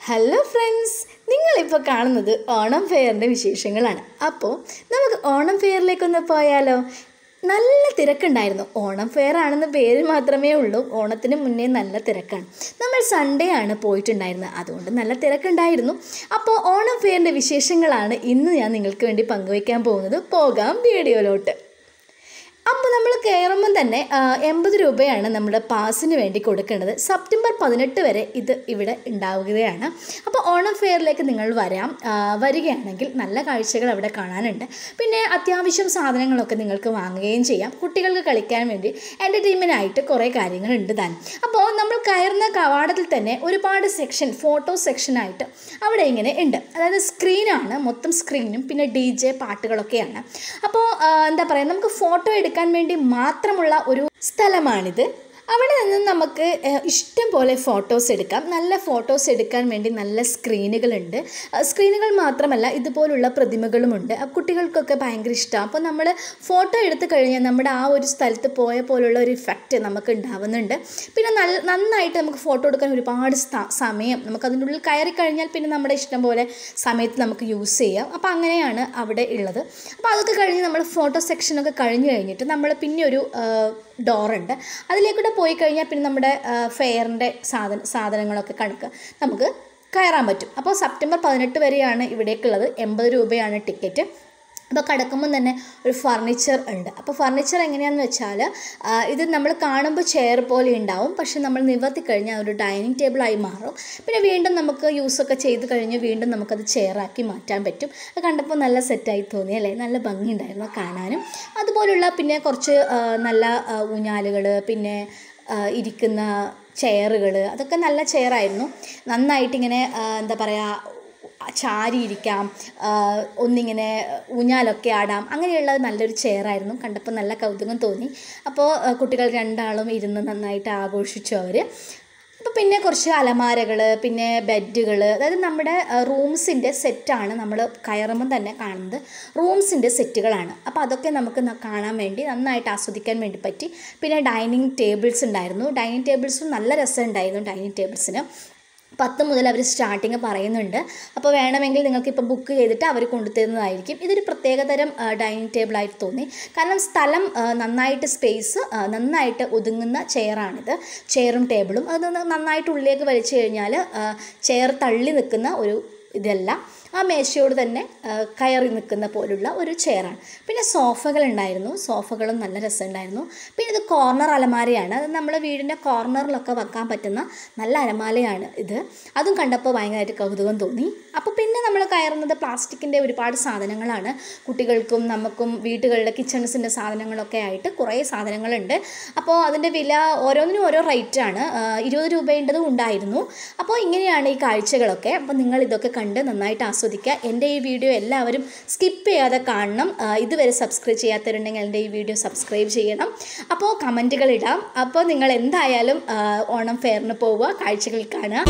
hello friends നിങ്ങളിപ്പോൾ കാണുന്നത് ഓണം ഫെയറിൻ്റെ വിശേഷങ്ങളാണ് അപ്പോൾ നമുക്ക് ഓണം ഫെയറിലേക്കൊന്ന് പോയാലോ നല്ല തിരക്കുണ്ടായിരുന്നു ഓണം ഫെയർ ആണെന്ന് പേര് മാത്രമേ ഉള്ളൂ ഓണത്തിന് മുന്നേ നല്ല തിരക്കാണ് നമ്മൾ സൺഡേ ആണ് പോയിട്ടുണ്ടായിരുന്നത് അതുകൊണ്ട് നല്ല തിരക്കുണ്ടായിരുന്നു അപ്പോൾ ഓണം ഫെയറിൻ്റെ വിശേഷങ്ങളാണ് ഇന്ന് ഞാൻ നിങ്ങൾക്ക് വേണ്ടി പങ്കുവയ്ക്കാൻ പോകുന്നത് പോകാം വീഡിയോയിലോട്ട് അപ്പോൾ നമ്മൾ കയറുമ്പം തന്നെ ആ, എൺപത് രൂപയാണ് നമ്മുടെ പാസിന് വേണ്ടി കൊടുക്കേണ്ടത് സെപ്റ്റംബർ പതിനെട്ട് വരെ ഇത് ഇവിടെ ഉണ്ടാവുകയാണ് അപ്പോൾ ഓണം ഫെയറിലേക്ക് നിങ്ങൾ വരാം ആ, വരികയാണെങ്കിൽ നല്ല കാഴ്ചകൾ അവിടെ കാണാനുണ്ട് പിന്നെ അത്യാവശ്യം സാധനങ്ങളൊക്കെ നിങ്ങൾക്ക് വാങ്ങുകയും ചെയ്യാം കുട്ടികൾക്ക് കളിക്കാൻ വേണ്ടി എൻ്റർടൈൻമെൻറ്റായിട്ട് കുറേ കാര്യങ്ങളുണ്ട് താൻ അപ്പോൾ നമ്മൾ കയറുന്ന കവാടത്തിൽ തന്നെ ഒരുപാട് സെക്ഷൻ ഫോട്ടോ സെക്ഷനായിട്ട് അവിടെ ഇങ്ങനെ ഉണ്ട് അതായത് സ്ക്രീനാണ് മൊത്തം സ്ക്രീനും പിന്നെ ഡി ജെ പാട്ടുകളൊക്കെയാണ് അപ്പോൾ ആ, എന്താ പറയുക നമുക്ക് ഫോട്ടോ എടുക്കാൻ വേണ്ടി മാത്രമുള്ള ഒരു സ്ഥലമാണിത് അവിടെ നിന്ന് നമുക്ക് ആ, ഇഷ്ടം പോലെ ഫോട്ടോസ് എടുക്കാം നല്ല ഫോട്ടോസ് എടുക്കാൻ വേണ്ടി നല്ല സ്ക്രീനുകളുണ്ട് ആ, സ്ക്രീനുകൾ മാത്രമല്ല ഇതുപോലുള്ള പ്രതിമകളുമുണ്ട് ആ കുട്ടികൾക്കൊക്കെ ഭയങ്കര ഇഷ്ടമാണ് അപ്പോൾ നമ്മൾ ഫോട്ടോ എടുത്തു കഴിഞ്ഞാൽ നമ്മുടെ ആ ഒരു സ്ഥലത്ത് പോയ പോലുള്ള ഒരു ഇഫക്റ്റ് നമുക്ക് ഉണ്ടാവുന്നുണ്ട് പിന്നെ നല്ല നന്നായിട്ട് നമുക്ക് ഫോട്ടോ എടുക്കാൻ ഒരുപാട് സ്ഥ- സമയം നമുക്ക് അതിൻ്റെ ഉള്ളിൽ കയറി കഴിഞ്ഞാൽ പിന്നെ നമ്മുടെ ഇഷ്ടം പോലെ സമയത്ത് നമുക്ക് യൂസ് ചെയ്യാം അപ്പോൾ അങ്ങനെയാണ് അവിടെ ഉള്ളത് അപ്പോൾ അതൊക്കെ കഴിഞ്ഞ് നമ്മൾ ഫോട്ടോ സെക്ഷനൊക്കെ കഴിഞ്ഞ് കഴിഞ്ഞിട്ട് നമ്മൾ പിന്നെ ഒരു ഡോറുണ്ട് അതിലേക്കൂടെ പോയി കഴിഞ്ഞാൽ പിന്നെ നമ്മുടെ ഫെയറിൻ്റെ സാധന സാധനങ്ങളൊക്കെ കണക്ക് നമുക്ക് കയറാൻ പറ്റും അപ്പോൾ സെപ്റ്റംബർ പതിനെട്ട് വരെയാണ് ഇവിടേക്കുള്ളത് എൺപത് രൂപയാണ് ടിക്കറ്റ് അപ്പോൾ കിടക്കുമ്പോൾ തന്നെ ഒരു ഫർണിച്ചർ ഉണ്ട് അപ്പോൾ ഫർണിച്ചർ എങ്ങനെയാണെന്ന് വെച്ചാൽ ആ, ഇത് നമ്മൾ കാണുമ്പോൾ ചെയർ പോലെ ഉണ്ടാവും പക്ഷെ നമ്മൾ നിവർത്തി കഴിഞ്ഞാൽ ഒരു ഡൈനിങ് ടേബിളായി മാറും പിന്നെ വീണ്ടും നമുക്ക് യൂസൊക്കെ ചെയ്ത് കഴിഞ്ഞ് വീണ്ടും നമുക്കത് ചെയറാക്കി മാറ്റാൻ പറ്റും അത് കണ്ടപ്പോൾ നല്ല സെറ്റായി തോന്നി അല്ലേ നല്ല ഭംഗിയുണ്ടായിരുന്നു കാണാനും അതുപോലുള്ള പിന്നെ കുറച്ച് ആ, നല്ല ഊഞ്ഞാലുകൾ പിന്നെ ആ, ഇരിക്കുന്ന ചെയറുകൾ അതൊക്കെ നല്ല ചെയറായിരുന്നു നന്നായിട്ടിങ്ങനെ ആ, എന്താ പറയുക ചാരിയിരിക്കാം ആ, ഒന്നിങ്ങനെ ഊഞ്ഞാലൊക്കെ ആടാം അങ്ങനെയുള്ള നല്ലൊരു ചെയറായിരുന്നു കണ്ടപ്പോൾ നല്ല കൗതുകം തോന്നി അപ്പോൾ ആ, കുട്ടികൾ രണ്ടാളും ഇരുന്ന് നന്നായിട്ട് ആഘോഷിച്ചു അവർ അപ്പോൾ പിന്നെ കുറച്ച് അലമാരകൾ പിന്നെ ബെഡുകൾ അതായത് നമ്മുടെ റൂംസിൻ്റെ സെറ്റാണ് നമ്മൾ കയറുമ്പം തന്നെ കാണുന്നത് റൂംസിൻ്റെ സെറ്റുകളാണ് അപ്പോൾ അതൊക്കെ നമുക്ക് ന- കാണാൻ വേണ്ടി നന്നായിട്ട് ആസ്വദിക്കാൻ വേണ്ടി പറ്റി പിന്നെ ഡൈനിങ് ടേബിൾസ് ഉണ്ടായിരുന്നു ഡൈനിങ് ടേബിൾസും നല്ല രസമുണ്ടായിരുന്നു ഡൈനിങ് ടേബിൾസിന് പത്ത് മുതൽ അവർ സ്റ്റാർട്ടിങ് പറയുന്നുണ്ട് അപ്പോൾ വേണമെങ്കിൽ നിങ്ങൾക്ക് ഇപ്പോൾ ബുക്ക് ചെയ്തിട്ട് അവർ കൊണ്ടുതരുന്നതായിരിക്കും ഇതൊരു പ്രത്യേകതരം ഡൈനിങ് ടേബിളായിട്ട് തോന്നി കാരണം സ്ഥലം ആ, നന്നായിട്ട് സ്പേസ് നന്നായിട്ട് ഒതുങ്ങുന്ന ചെയറാണിത് ചെയറും ടേബിളും അത് നന്ന- നന്നായിട്ട് ഉള്ളിലേക്ക് വലിച്ചു കഴിഞ്ഞാൽ ചെയർ തള്ളി നിൽക്കുന്ന ഒരു ഇതല്ല ആ മേശയോട് തന്നെ ആ, കയറി നിൽക്കുന്ന പോലുള്ള ഒരു ചെയറാണ് പിന്നെ സോഫകൾ ഉണ്ടായിരുന്നു സോഫകളും നല്ല രസമുണ്ടായിരുന്നു പിന്നെ ഇത് കോർണർ അലമാരയാണ് അത് നമ്മുടെ വീടിൻ്റെ കോർണറിലൊക്കെ വെക്കാൻ പറ്റുന്ന നല്ല അലമാരയാണ് ഇത് അതും കണ്ടപ്പോൾ ഭയങ്കരമായിട്ട് കൗതുകം തോന്നി അപ്പോൾ പിന്നെ നമ്മൾ കയറുന്നത് പ്ലാസ്റ്റിക്കിൻ്റെ ഒരുപാട് സാധനങ്ങളാണ് കുട്ടികൾക്കും നമുക്കും വീട്ടുകളുടെ കിച്ചൺസിൻ്റെ സാധനങ്ങളൊക്കെ ആയിട്ട് കുറേ സാധനങ്ങളുണ്ട് അപ്പോൾ അതിൻ്റെ വില ഓരോന്നിനും ഓരോ റേറ്റാണ് ഇരുപത് രൂപേണ്ടതും ഉണ്ടായിരുന്നു അപ്പോൾ ഇങ്ങനെയാണ് ഈ കാഴ്ചകളൊക്കെ അപ്പോൾ നിങ്ങൾ ഇതൊക്കെ കണ്ട് നന്നായിട്ട് ആസ്വദിക്കുക എൻ്റെ ഈ വീഡിയോ എല്ലാവരും സ്കിപ്പ് ചെയ്യാതെ കാണണം ആ, ഇതുവരെ സബ്സ്ക്രൈബ് ചെയ്യാത്തവരുണ്ടെങ്കിൽ എൻ്റെ ഈ വീഡിയോ സബ്സ്ക്രൈബ് ചെയ്യണം അപ്പോൾ കമൻറ്റുകൾ ഇടാം അപ്പോൾ നിങ്ങൾ എന്തായാലും ആ, ഓണം ഫെയറിന് പോവുക കാഴ്ചകൾ കാണുക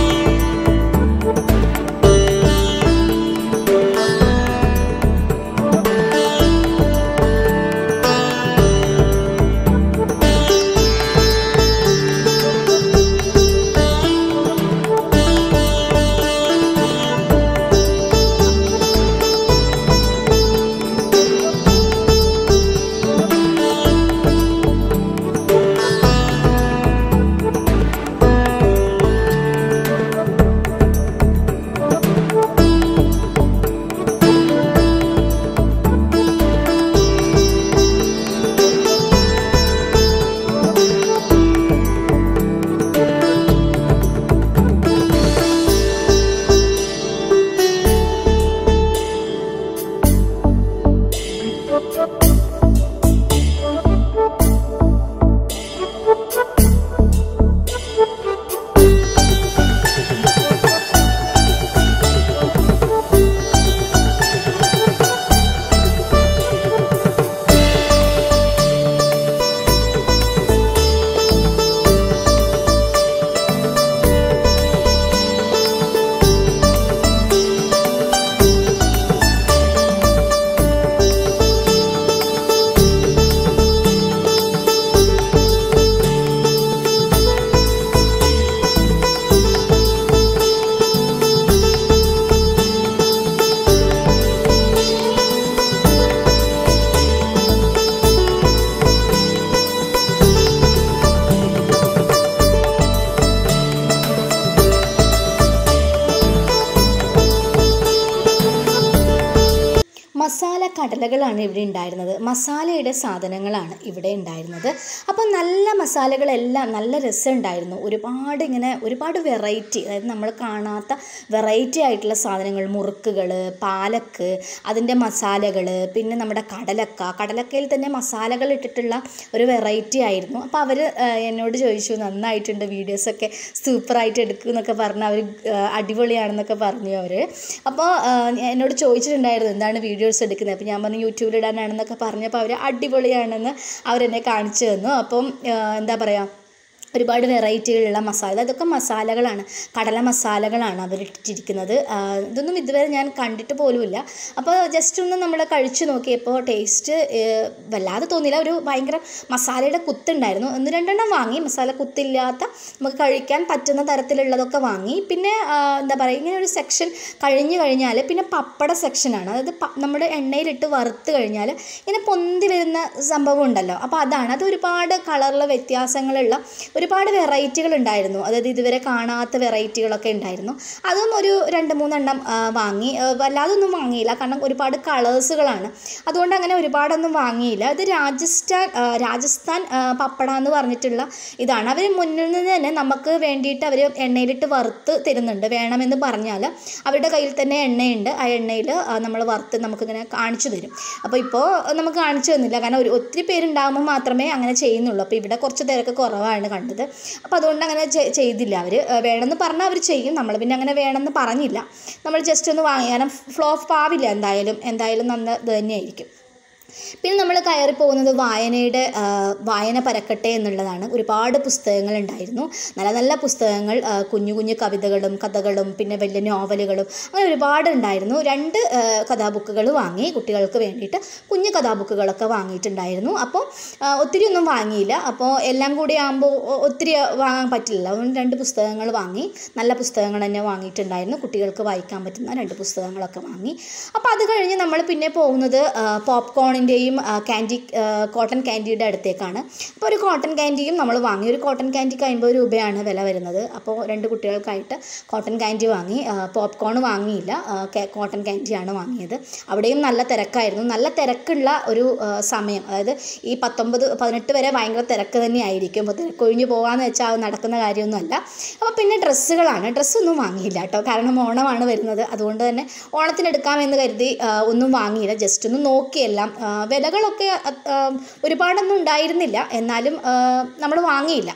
മസാല കടലകളാണ് ഇവിടെ ഉണ്ടായിരുന്നത് മസാലയുടെ സാധനങ്ങളാണ് ഇവിടെ ഉണ്ടായിരുന്നത് അപ്പോൾ നല്ല മസാലകളെല്ലാം നല്ല രസമുണ്ടായിരുന്നു ഒരുപാട് ഇങ്ങനെ ഒരുപാട് വെറൈറ്റി അതായത് നമ്മൾ കാണാത്ത വെറൈറ്റി ആയിട്ടുള്ള സാധനങ്ങൾ മുറുക്കുകൾ പാലക്ക് അതിൻ്റെ മസാലകൾ പിന്നെ നമ്മുടെ കടലക്ക കടലക്കയിൽ തന്നെ മസാലകൾ ഇട്ടിട്ടുള്ള ഒരു വെറൈറ്റി ആയിരുന്നു അപ്പോൾ അവർ എന്നോട് ചോദിച്ചു നന്നായിട്ടുണ്ട് വീഡിയോസൊക്കെ സൂപ്പറായിട്ട് എടുക്കും എന്നൊക്കെ പറഞ്ഞ് അവർ അടിപൊളിയാണെന്നൊക്കെ പറഞ്ഞു അവർ അപ്പോൾ എന്നോട് ചോദിച്ചിട്ടുണ്ടായിരുന്നു എന്താണ് വീഡിയോസ് എടുക്കുന്നത് അപ്പോൾ ഞാൻ പറഞ്ഞു യൂട്യൂബിൽ ഇടാനാണെന്നൊക്കെ പറഞ്ഞപ്പോൾ അവർ അടിപൊളിയാണെന്ന് അവരെന്നെ കാണിച്ചു തന്നു അപ്പം ആ, എന്താ പറയുക ഒരുപാട് വെറൈറ്റികളുള്ള മസാല അതൊക്കെ മസാലകളാണ് കടല മസാലകളാണ് അവർ ഇട്ടിരിക്കുന്നത് ആ, ഇതൊന്നും ഇതുവരെ ഞാൻ കണ്ടിട്ട് പോലുമില്ല അപ്പോൾ ജസ്റ്റ് ഒന്ന് നമ്മൾ കഴിച്ചു നോക്കിയപ്പോൾ ടേസ്റ്റ് വല്ലാതെ തോന്നിയില്ല ഒരു ഭയങ്കര മസാലയുടെ കുത്തുണ്ടായിരുന്നു ഒന്ന് രണ്ടെണ്ണം വാങ്ങി മസാല കുത്തില്ലാത്ത നമുക്ക് കഴിക്കാൻ പറ്റുന്ന തരത്തിലുള്ളതൊക്കെ വാങ്ങി പിന്നെ ആ, എന്താ പറയുക ഇങ്ങനെ ഒരു സെക്ഷൻ കഴിഞ്ഞ് കഴിഞ്ഞാൽ പിന്നെ പപ്പട സെക്ഷനാണ് അതായത് പ- നമ്മുടെ എണ്ണയിലിട്ട് വറുത്ത് കഴിഞ്ഞാൽ ഇങ്ങനെ പൊന്തി വരുന്ന സംഭവം ഉണ്ടല്ലോ അപ്പോൾ അതാണ് അത് ഒരുപാട് കളറിൽ വ്യത്യാസങ്ങളുള്ള ഒരുപാട് വെറൈറ്റികൾ ഉണ്ടായിരുന്നു അതായത് ഇതുവരെ കാണാത്ത വെറൈറ്റികളൊക്കെ ഉണ്ടായിരുന്നു അതും ഒരു രണ്ട് മൂന്നെണ്ണം ആ, വാങ്ങി ആ, വല്ലാതൊന്നും വാങ്ങിയില്ല കാരണം ഒരുപാട് കളേഴ്സുകളാണ് അതുകൊണ്ട് അങ്ങനെ ഒരുപാടൊന്നും വാങ്ങിയില്ല ഇത് രാജസ്ഥാൻ ആ, രാജസ്ഥാൻ ആ, പപ്പട എന്ന് പറഞ്ഞിട്ടുള്ള ഇതാണ് അവർ മുന്നിൽ നിന്ന് തന്നെ നമുക്ക് വേണ്ടിയിട്ട് അവർ എണ്ണയിലിട്ട് വറുത്ത് തരുന്നുണ്ട് വേണമെന്ന് പറഞ്ഞാൽ അവരുടെ കയ്യിൽ തന്നെ എണ്ണയുണ്ട് ആ എണ്ണയിൽ നമ്മൾ വറുത്ത് നമുക്കിങ്ങനെ കാണിച്ചു തരും അപ്പോൾ ഇപ്പോൾ നമുക്ക് കാണിച്ചു തന്നില്ല കാരണം ഒരു ഒത്തിരി പേരുണ്ടാകുമ്പോൾ മാത്രമേ അങ്ങനെ ചെയ്യുന്നുള്ളൂ അപ്പോൾ ഇവിടെ കുറച്ച് തിരക്ക് കുറവാണ് കണ്ടത് അപ്പോൾ അതുകൊണ്ട് അങ്ങനെ ചെ- ചെയ്തില്ല അവർ വേണമെന്ന് പറഞ്ഞാൽ അവർ ചെയ്യും നമ്മൾ പിന്നെ അങ്ങനെ വേണമെന്ന് പറഞ്ഞില്ല നമ്മൾ ജസ്റ്റ് ഒന്ന് വാങ്ങി കാരണം ഫ്ലോപ്പ് ആവില്ല എന്തായാലും എന്തായാലും നന്ന ഇത് തന്നെയായിരിക്കും പിന്നെ നമ്മൾ കയറി പോകുന്നത് വായനയുടെ ആ, വായന പരക്കട്ടെ എന്നുള്ളതാണ് ഒരുപാട് പുസ്തകങ്ങൾ ഉണ്ടായിരുന്നു നല്ല നല്ല പുസ്തകങ്ങൾ ആ, കുഞ്ഞു കുഞ്ഞു കവിതകളും കഥകളും പിന്നെ വലിയ നോവലുകളും അങ്ങനെ ഒരുപാട് ഉണ്ടായിരുന്നു രണ്ട് ആ, കഥാബുക്കുകൾ വാങ്ങി കുട്ടികൾക്ക് വേണ്ടിയിട്ട് കുഞ്ഞു കഥാബുക്കുകളൊക്കെ വാങ്ങിയിട്ടുണ്ടായിരുന്നു അപ്പോൾ ആ, ഒത്തിരി ഒന്നും വാങ്ങിയില്ല അപ്പോൾ എല്ലാം കൂടി ആകുമ്പോൾ ഒത്തിരി വാങ്ങാൻ പറ്റില്ല അതുകൊണ്ട് രണ്ട് പുസ്തകങ്ങൾ വാങ്ങി നല്ല പുസ്തകങ്ങൾ തന്നെ വാങ്ങിയിട്ടുണ്ടായിരുന്നു കുട്ടികൾക്ക് വായിക്കാൻ പറ്റുന്ന രണ്ട് പുസ്തകങ്ങളൊക്കെ വാങ്ങി അപ്പോൾ അത് കഴിഞ്ഞ് നമ്മൾ പിന്നെ പോകുന്നത് പോപ്കോണിൻ്റെയും ക്യാൻഡി കോട്ടൺ ക്യാൻഡിയുടെ അടുത്തേക്കാണ് അപ്പോൾ ഒരു കോട്ടൺ ക്യാൻഡിയും നമ്മൾ വാങ്ങി ഒരു കോട്ടൺ ക്യാൻഡിക്ക് അമ്പത് രൂപയാണ് വില വരുന്നത് അപ്പോൾ രണ്ട് കുട്ടികൾക്കായിട്ട് കോട്ടൺ ക്യാൻഡി വാങ്ങി പോപ്കോൺ വാങ്ങിയില്ല ആ, കെ- കോട്ടൺ ക്യാൻഡിയാണ് വാങ്ങിയത് അവിടെയും നല്ല തിരക്കായിരുന്നു നല്ല തിരക്കുള്ള ഒരു ആ, സമയം അതായത് ഈ പത്തൊമ്പത് പതിനെട്ട് വരെ ഭയങ്കര തിരക്ക് തന്നെയായിരിക്കും അപ്പോൾ തിരക്കൊഴിഞ്ഞ് പോകാമെന്ന് വെച്ചാൽ അത് നടക്കുന്ന കാര്യമൊന്നുമല്ല അപ്പോൾ പിന്നെ ഡ്രസ്സുകളാണ് ഡ്രസ്സൊന്നും വാങ്ങിയില്ല കേട്ടോ കാരണം ഓണമാണ് വരുന്നത് അതുകൊണ്ട് തന്നെ ഓണത്തിന് എടുക്കാമെന്ന് കരുതി ആ, ഒന്നും വാങ്ങിയില്ല ജസ്റ്റ് ഒന്ന് നോക്കിയെല്ലാം ആ, വിലകളൊക്കെ അത്, ആ, ഒരുപാടൊന്നും ഉണ്ടായിരുന്നില്ല എന്നാലും നമ്മൾ വാങ്ങിയില്ല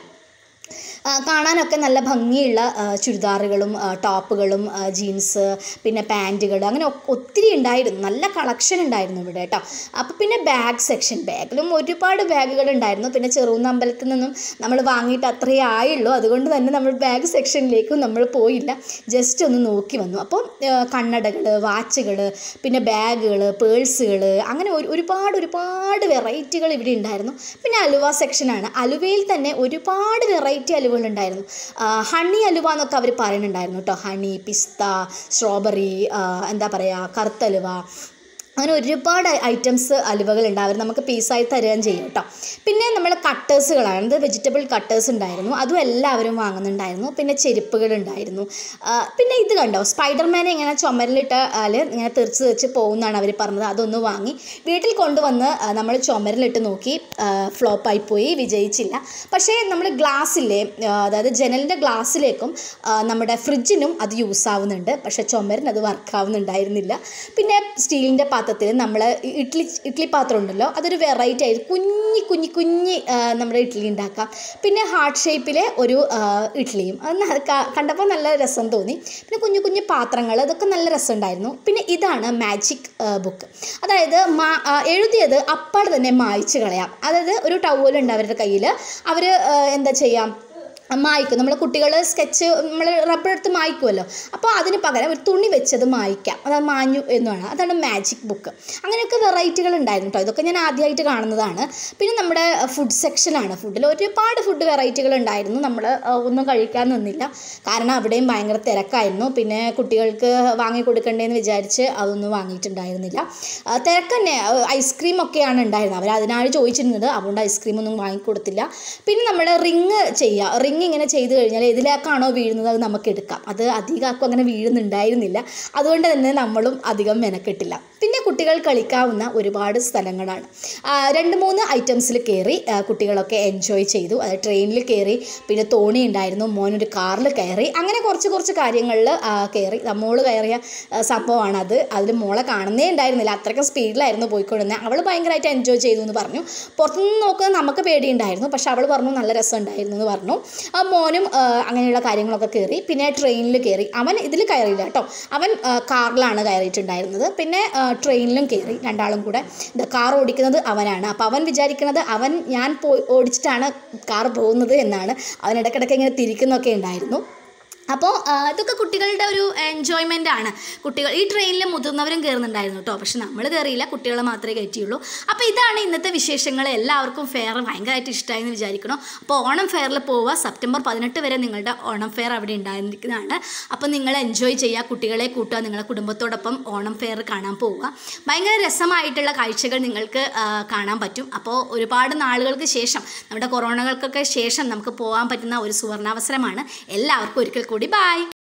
ആ, കാണാനൊക്കെ നല്ല ഭംഗിയുള്ള ആ, ചുരിദാറുകളും ആ, ടോപ്പുകളും ആ, ജീൻസ് പിന്നെ പാൻറ്റുകൾ അങ്ങനെ ഒ- ഒത്തിരി ഉണ്ടായിരുന്നു നല്ല കളക്ഷൻ ഉണ്ടായിരുന്നു ഇവിടെ കേട്ടോ അപ്പോൾ പിന്നെ ബാഗ് സെക്ഷൻ ബാഗിലും ഒരുപാട് ബാഗുകൾ ഉണ്ടായിരുന്നു പിന്നെ ചെറുകുന്ന അമ്പലത്തിൽ നിന്നും നമ്മൾ വാങ്ങിയിട്ട് അത്രയേ ആയുള്ളൂ അതുകൊണ്ട് തന്നെ നമ്മൾ ബാഗ് സെക്ഷനിലേക്കും നമ്മൾ പോയില്ല ജസ്റ്റ് ഒന്ന് നോക്കി വന്നു അപ്പോൾ കണ്ണടകൾ വാച്ചുകൾ പിന്നെ ബാഗുകൾ പേഴ്സുകൾ അങ്ങനെ ഒരു ഒരുപാട് ഒരുപാട് വെറൈറ്റികൾ ഇവിടെ ഉണ്ടായിരുന്നു പിന്നെ അലുവ സെക്ഷനാണ് അലുവയിൽ തന്നെ ഒരുപാട് വെറൈറ്റി അലുവകൾ ഉണ്ടായിരുന്നു ഹണി അലുവ എന്നൊക്കെ അവർ പറയുന്നുണ്ടായിരുന്നു കേട്ടോ ഹണി പിസ്ത സ്ട്രോബെറി എന്താ പറയുക കറുത്തലുവ അങ്ങനെ ഒരുപാട് ഐറ്റംസ് അലുവകളുണ്ട് അവർ നമുക്ക് പീസായി തരുകയും ചെയ്യും കേട്ടോ പിന്നെ നമ്മൾ കട്ടേഴ്സുകളാണ് ഇത് വെജിറ്റബിൾ കട്ടേഴ്സ് ഉണ്ടായിരുന്നു അതും എല്ലാവരും വാങ്ങുന്നുണ്ടായിരുന്നു പിന്നെ ചെരുപ്പുകൾ ഉണ്ടായിരുന്നു ആ, പിന്നെ ഇത് കണ്ടോ സ്പൈഡർമാനെ ഇങ്ങനെ ചുമരിലിട്ട് ആല് ഇങ്ങനെ തെറിച്ച് തെറിച്ച് പോകുന്നതാണ് അവർ പറഞ്ഞത് അതൊന്ന് വാങ്ങി വീട്ടിൽ കൊണ്ടുവന്ന് നമ്മൾ ചുമരിലിട്ട് നോക്കി ഫ്ലോപ്പായി പോയി വിജയിച്ചില്ല പക്ഷേ നമ്മൾ ഗ്ലാസ്സിലെ അതായത് ജനലിൻ്റെ ഗ്ലാസ്സിലേക്കും ആ, നമ്മുടെ ഫ്രിഡ്ജിനും അത് യൂസ് ആവുന്നുണ്ട് പക്ഷേ ചുമരിന് അത് വർക്ക് ആവുന്നുണ്ടായിരുന്നില്ല പിന്നെ സ്റ്റീലിൻ്റെ പാത്രത്തിൽ നമ്മൾ ഇഡ്ഡലി ഇഡ്ഡലി പാത്രം ഉണ്ടല്ലോ അതൊരു വെറൈറ്റി ആയിട്ട് കുഞ്ഞി കുഞ്ഞി കുഞ്ഞി ആ, നമ്മുടെ ഇഡ്ഡലി ഉണ്ടാക്കാം പിന്നെ ഹാർട്ട് ഷേപ്പിലെ ഒരു ആ, ഇഡ്ഡലിയും അത് ന- ക- കണ്ടപ്പോൾ നല്ല രസം തോന്നി പിന്നെ കുഞ്ഞു കുഞ്ഞു പാത്രങ്ങൾ അതൊക്കെ നല്ല രസമുണ്ടായിരുന്നു പിന്നെ ഇതാണ് മാജിക് ബുക്ക് അതായത് മാ ആ, എഴുതിയത് അപ്പാട് തന്നെ മായ്ച്ച് കളയാം അതായത് ഒരു ടവലുണ്ട് അവരുടെ കയ്യിൽ അവർ എന്താ ചെയ്യാം മായ്ക്കും നമ്മൾ കുട്ടികൾ സ്കെച്ച് നമ്മൾ റബ്ബർ എടുത്ത് മായ്ക്കുമല്ലോ അപ്പോൾ അതിന് പകരം ഒരു തുണി വെച്ചത് മായ്ക്കാം അത് മാഞ്ഞു എന്നാണ് അതാണ് മാജിക് ബുക്ക് അങ്ങനെയൊക്കെ വെറൈറ്റികൾ ഉണ്ടായിരുന്നു കേട്ടോ ഇതൊക്കെ ഞാൻ ആദ്യമായിട്ട് കാണുന്നതാണ് പിന്നെ നമ്മുടെ ഫുഡ് സെക്ഷനാണ് ഫുഡിൽ ഒരുപാട് ഫുഡ് വെറൈറ്റികൾ ഉണ്ടായിരുന്നു നമ്മൾ ഒന്നും കഴിക്കാൻ നിന്നില്ല കാരണം അവിടെയും ഭയങ്കര തിരക്കായിരുന്നു പിന്നെ കുട്ടികൾക്ക് വാങ്ങി കൊടുക്കണ്ടേന്ന് വിചാരിച്ച് അതൊന്നും വാങ്ങിയിട്ടുണ്ടായിരുന്നില്ല ആ, തിരക്ക് തന്നെ ഐസ്ക്രീം ഒക്കെയാണ് ഉണ്ടായിരുന്നത് അവർ അതിനാണ് ചോദിച്ചിരുന്നത് അതുകൊണ്ട് ഐസ്ക്രീം ഒന്നും വാങ്ങിക്കൊടുത്തില്ല പിന്നെ നമ്മൾ റിങ് ചെയ്യുക റിങ് റിങ് ഇങ്ങനെ ചെയ്ത് കഴിഞ്ഞാൽ ഇതിലേക്കാണോ വീഴുന്നത് അത് നമുക്ക് എടുക്കാം അത് അധികം ആർക്കും അങ്ങനെ വീഴുന്നുണ്ടായിരുന്നില്ല അതുകൊണ്ട് തന്നെ നമ്മളും അധികം മെനക്കെട്ടില്ല പിന്നെ കുട്ടികൾ കളിക്കാവുന്ന ഒരുപാട് സ്ഥലങ്ങളാണ് ആ, രണ്ട് മൂന്ന് ഐറ്റംസിൽ കയറി ആ, കുട്ടികളൊക്കെ എൻജോയ് ചെയ്തു അത് ട്രെയിനിൽ കയറി പിന്നെ തോണി ഉണ്ടായിരുന്നു മോനൊരു കാറിൽ കയറി അങ്ങനെ കുറച്ച് കുറച്ച് കാര്യങ്ങളിൽ കയറി മോള് കയറിയ ആ, സംഭവമാണത് അതിൽ മോളെ കാണുന്നേ ഉണ്ടായിരുന്നില്ല അത്രയ്ക്കും സ്പീഡിലായിരുന്നു പോയിക്കൊണ്ടിരുന്നത് അവൾ ഭയങ്കരമായിട്ട് എൻജോയ് ചെയ്തു എന്ന് പറഞ്ഞു പുറത്തുനിന്ന് നോക്കുന്നത് നമുക്ക് പേടിയുണ്ടായിരുന്നു പക്ഷെ അവൾ പറഞ്ഞു നല്ല രസം ഉണ്ടായിരുന്നു എന്ന് പറഞ്ഞു ആ മോനും ആ, അങ്ങനെയുള്ള കാര്യങ്ങളൊക്കെ കയറി പിന്നെ ട്രെയിനിൽ കയറി അവൻ ഇതിൽ കയറിയില്ല കേട്ടോ അവൻ ആ, കാറിലാണ് കയറിയിട്ടുണ്ടായിരുന്നത് പിന്നെ ആ, ട്രെയിനിലും കയറി രണ്ടാളും കൂടെ ഇത് കാർ ഓടിക്കുന്നത് അവനാണ് അപ്പോൾ അവൻ വിചാരിക്കുന്നത് അവൻ ഞാൻ പോയി ഓടിച്ചിട്ടാണ് കാർ പോകുന്നത് എന്നാണ് അവൻ ഇടയ്ക്കിടയ്ക്ക് ഇങ്ങനെ തിരിക്കുന്നൊക്കെ ഉണ്ടായിരുന്നു അപ്പോൾ ആ, ഇതൊക്കെ കുട്ടികളുടെ ഒരു എൻജോയ്മെൻ്റ് ആണ് കുട്ടികൾ ഈ ട്രെയിനിൽ മുതിർന്നവരും കയറുന്നുണ്ടായിരുന്നു കേട്ടോ പക്ഷെ നമ്മൾ കയറിയില്ല കുട്ടികളെ മാത്രമേ കയറ്റിയുള്ളൂ അപ്പോൾ ഇതാണ് ഇന്നത്തെ വിശേഷങ്ങൾ എല്ലാവർക്കും ഫെയർ ഭയങ്കരമായിട്ട് ഇഷ്ടമായി എന്ന് വിചാരിക്കണം അപ്പോൾ ഓണം ഫെയറിൽ പോവുക സെപ്റ്റംബർ പതിനെട്ട് വരെ നിങ്ങളുടെ ഓണം ഫെയർ അവിടെ ഉണ്ടായിരിക്കുന്നതാണ് അപ്പോൾ നിങ്ങൾ എൻജോയ് ചെയ്യുക കുട്ടികളെ കൂട്ടുക നിങ്ങളുടെ കുടുംബത്തോടൊപ്പം ഓണം ഫെയർ കാണാൻ പോവുക ഭയങ്കര രസമായിട്ടുള്ള കാഴ്ചകൾ നിങ്ങൾക്ക് ആ, കാണാൻ പറ്റും അപ്പോൾ ഒരുപാട് നാളുകൾക്ക് ശേഷം നമ്മുടെ കൊറോണകൾക്കൊക്കെ ശേഷം നമുക്ക് പോകാൻ പറ്റുന്ന ഒരു സുവർണാവസരമാണ് എല്ലാവർക്കും ഒരിക്കൽ കൂടി ബായ്